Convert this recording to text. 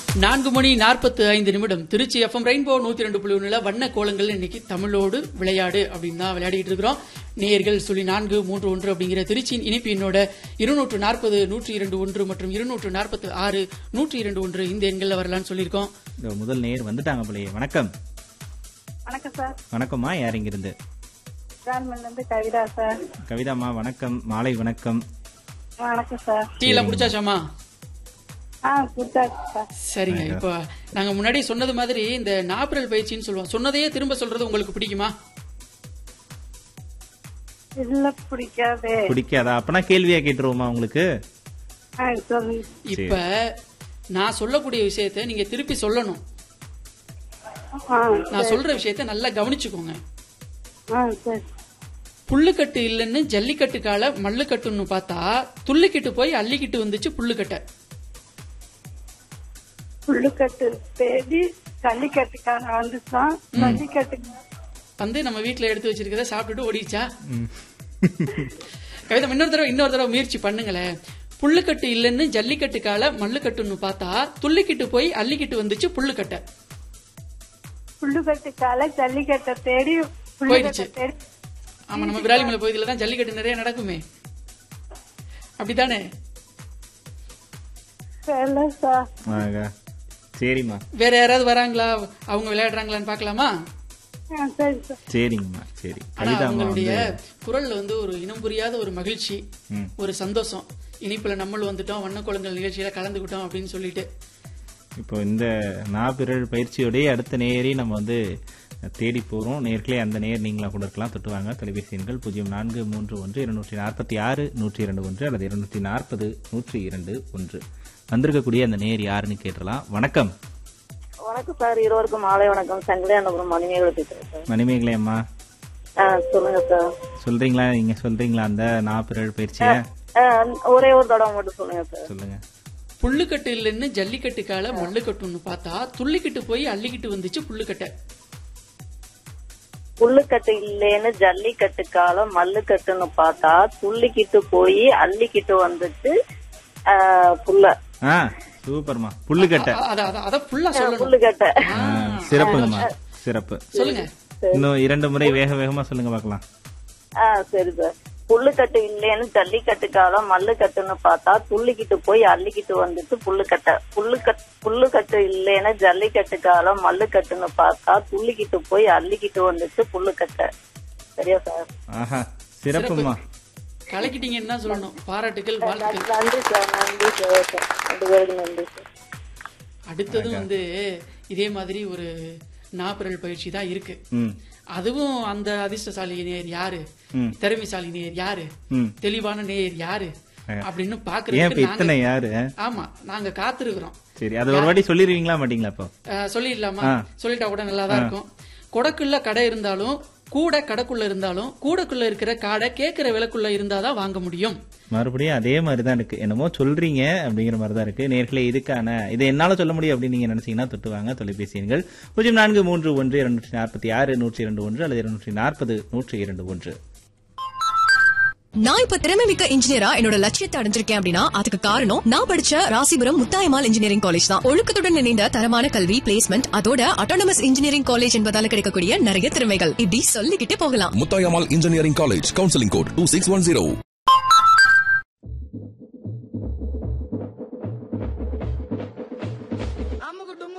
நான்கு மணி நாற்பத்து ஐந்து நிமிடம் திருச்சி எஃப்எம் ரெயின்போ நூத்தி ரெண்டு புள்ளி ஒண்ணுல வண்ண கோலங்கள் இன்னைக்கு தமிழோடு விளையாடு அப்படின்னு தான் விளையாடிட்டு இருக்கிறோம் நேயர்கள் சொல்லி நான்கு மூன்று ஒன்று அப்படிங்கிற திருச்சியின் இனிப்பு எண்ணோட இருநூற்று நாற்பது நூற்றி இரண்டு ஒன்று மற்றும் இருநூற்று நாற்பத்து ஆறு நூற்றி இரண்டு ஒன்று இந்த எண்கள்ல வரலாம்னு சொல்லியிருக்கோம் இந்த முதல் நேர் வந்துட்டாங்க போலயே வணக்கம் வணக்கம் சார் வணக்கம்மா யார் இங்கிருந்து கவர்மெண்ட்ல இருந்து கவிதா சார் கவிதாம்மா வணக்கம் மாலை வணக்கம் வணக்கம் சார் டீலாம் குடிச்சாச்சாமா ஆ கொடுத்தாச்சு சார் சரிங்க இப்போ நாங்க முன்னாடி சொன்னது மாதிரி இந்த நாப்பரல் பயிற்சின்னு சொல்லுவோம் சொன்னதையே திரும்ப சொல்றது உங்களுக்கு பிடிக்குமா இல்ல பிடிக்காதே பிடிக்காதா அப்பனா கேள்வியா கேட்டுருவோமா உங்களுக்கு ஆ சொல்லுங்க இப்ப நான் சொல்லக்கூடிய விஷயத்தை நீங்க திருப்பி சொல்லணும் ஆ நான் சொல்ற விஷயத்தை நல்லா கவனிச்சுக்கோங்க ஆ சரி புல்லுக்கட்டு இல்லைன்னு ஜல்லிக்கட்டு கால மல்லுக்கட்டுன்னு பார்த்தா துள்ளிக்கிட்டு போய் அள்ளிக்கிட்டு வந்துச்சு புல்லுக்கட்டை புல்லுக்கட்டு தேடி ஜல்லிக்கட்டுக்கான வந்துச்சான் ஜல்லிக்கட்டு வந்து நம்ம வீட்ல எடுத்து வச்சிருக்கிறத சாப்பிட்டுட்டு ஓடிச்சா கவிதா இன்னொரு தடவை இன்னொரு தடவை முயற்சி பண்ணுங்களேன் புல்லுக்கட்டு இல்லைன்னு ஜல்லிக்கட்டு கால மல்லுக்கட்டுன்னு பார்த்தா துள்ளிக்கிட்டு போய் அள்ளிக்கிட்டு வந்துச்சு புல்லுக்கட்டை புல்லுக்கட்டுக்கால ஜல்லிக்கட்டை தேடி போயிடுச்சு. புல்லுக்கட்டை தேடி ஆமா நம்ம விராலிமலை பகுதியில தான் ஜல்லிக்கட்டு நிறைய நடக்குமே அப்படித்தானே தெரியல சார் ஆகா. சரிம்மா வேற யாராவது வராங்களா அவங்க விளையாடுறாங்களான்னு பார்க்கலாமா ஆ சரி சார் சரிங்கம்மா சரி ஆனா கவிதாம்மா அவங்களுடைய வந்து குரல்ல வந்து ஒரு இனம் புரியாத ஒரு மகிழ்ச்சி ம். ஒரு சந்தோஷம் இனிப்புல நம்மள் வந்துட்டோம் வண்ணக்குளங்கள் நிகழ்ச்சியில கலந்துக்கிட்டோம் அப்படின்னு சொல்லிட்டு இப்போ இந்த நாப்பிரல் பயிற்சியோடய அடுத்த நேயரை நம்ம வந்து தேடி போறோம் நேர்களே அந்த நேர் நீங்களா கூட இருக்கலாம் தொட்டுவாங்க தொலைபேசி எண்கள் பூஜ்ஜியம் நான்கு மூன்று ஒன்று இருநூற்றி நாற்பத்தி ஆறு நூற்றி இரண்டு ஒன்று அல்லது இருநூற்றி நாற்பது நூற்றி இரண்டு ஒன்று வந்திருக்கக்கூடிய அந்த நேர் யாருன்னு கேட்டலாம் வணக்கம் வணக்கம் சார் இருவருக்கும் மாலை வணக்கம் சங்கலியானபுரம் மணிமேகலை பேசுறேன் சார் மணிமேகலை அம்மா ஆ, சொல்லுங்க சார் சொல்றீங்களா நீங்க சொல்றீங்களா அந்த நாப்பிரல் பயிற்சியை ஆ, ஒரே ஒரு தடவை மட்டும் சொல்லுங்க சார் சொல்லுங்க புல்லுக்கட்டு இல்லைன்னு ஜல்லிக்கட்டு கால மல்லுக்கட்டுன்னு பார்த்தா துள்ளிக்கிட்டு போய் அள்ளிக்கிட்டு வந்துச்சு புல்லுக்கட்டை புல்லுக்கட்டு இல்லேன்னு ஜல்லிக்கட்டு காலம் மல்லுக்கட்டுன்னு பார்த்தா துள்ளிக்கிட்டு போய் அள்ளிக்கிட்டு வந்துட்டு ஆ, புல்ல ஆ சூப்பர்மா புல்லுக்கட்டை அ- அத அத- அத ஃபுல்லா சொல்லணும் புல்லுக்கட்டை ஆ, சிறப்புங்கம்மா சிறப்பு சொல்லுங்க இன்னும் இரண்டு முறை வேக வேகமா சொல்லுங்க பார்க்கலாம் ஆ சரி சார் புல்லுக்கட்டு இல்லேன்னு ஜல்லிக்கட்டு காலம் மல்லுக்கட்டுன்னு பார்த்தா துள்ளிக்கிட்டு போய் அள்ளிக்கிட்டு வந்துட்டு புல்லுக்கட்டை புல்லுக்கட் புல்லுக்கட்டு இல்லேன்னு ஜல்லிக்கட்டு காலம் மல்லுக்கட்டுன்னு பார்த்தா துள்ளிக்கிட்டு போய் அள்ளிக்கிட்டு வந்துட்டு புல்லுக்கட்டை சரியா சார் ஆஹா சிறப்புமா கலக்கிட்டீங்கன்னு தான் சொல்லணும் பாராட்டுகள் வாழ்த்துக்கள் நன்றி சார் நன்றி சார் ரெண்டு பேருக்கு நன்றி சார் அடுத்தது வந்து இதே மாதிரி ஒரு நாப்பரல் பயிற்சி தான் இருக்கு ம் அதுவும் அந்த அதிர்ஷ்டசாலி நேயர் யாரு ம். திறமைசாலி நேயர் யாரு ம் தெளிவான நேயர் யாரு ஆ. அப்படின்னு ஏன் இப்ப பாக்குறதுக்கு இத்தனை நாங்க- யாரு ஆமா நாங்க காத்திருக்கிறோம் சரி அது ஒரு வாட்டி சொல்லிருவீங்களா மாட்டீங்களா இப்போ அஹ், சொல்லிடலாமா ஆ. சொல்லிட்டா கூட நல்லா தான் இருக்கும் கொடக்குள்ள கடை இருந்தாலும் கூட கடைக்குள்ள இருந்தாலும் கூடக்குள்ள இருக்கிற காடை கேட்கிற விலைக்குள்ள இருந்தாதான் வாங்க முடியும் மறுபடியும் அதே மாதிரி தான் இருக்கு என்னமோ சொல்றீங்க அப்படிங்கிற மாதிரி தான் இருக்கு நேர்களே இதுக்கான இதை என்னால சொல்ல முடியும் அப்படின்னு நீங்க நினைச்சீங்கன்னா தொட்டு வாங்க தொலைபேசி எண்கள் பூஜ்ஜியம் நான்கு மூன்று ஒன்று இருநூற்றி நாற்பத்தி ஆறு நூற்றி இரண்டு ஒன்று அல்லது இருநூற்றி நாற்பது நூற்றி இரண்டு ஒன்று நான் இப்ப திறமை மிக்க இன்ஜினியரா என்னோட லட்சியத்தை அடைஞ்சிருக்கேன் அப்படின்னா அதுக்கு காரணம் நான் படிச்ச ராசிபுரம் முத்தாயமால் இன்ஜினியரிங் காலேஜ் தான் ஒழுக்கத்துடன் இணைந்த தரமான கல்வி பிளேஸ்மெண்ட் அதோட அட்டானமஸ் இன்ஜினியரிங் காலேஜ் என்பதால கிடைக்கக்கூடிய நிறைய திறமைகள் இப்படி சொல்லிக்கிட்டே போகலாம் Mutayamal Engineering College, Counseling Code 2610.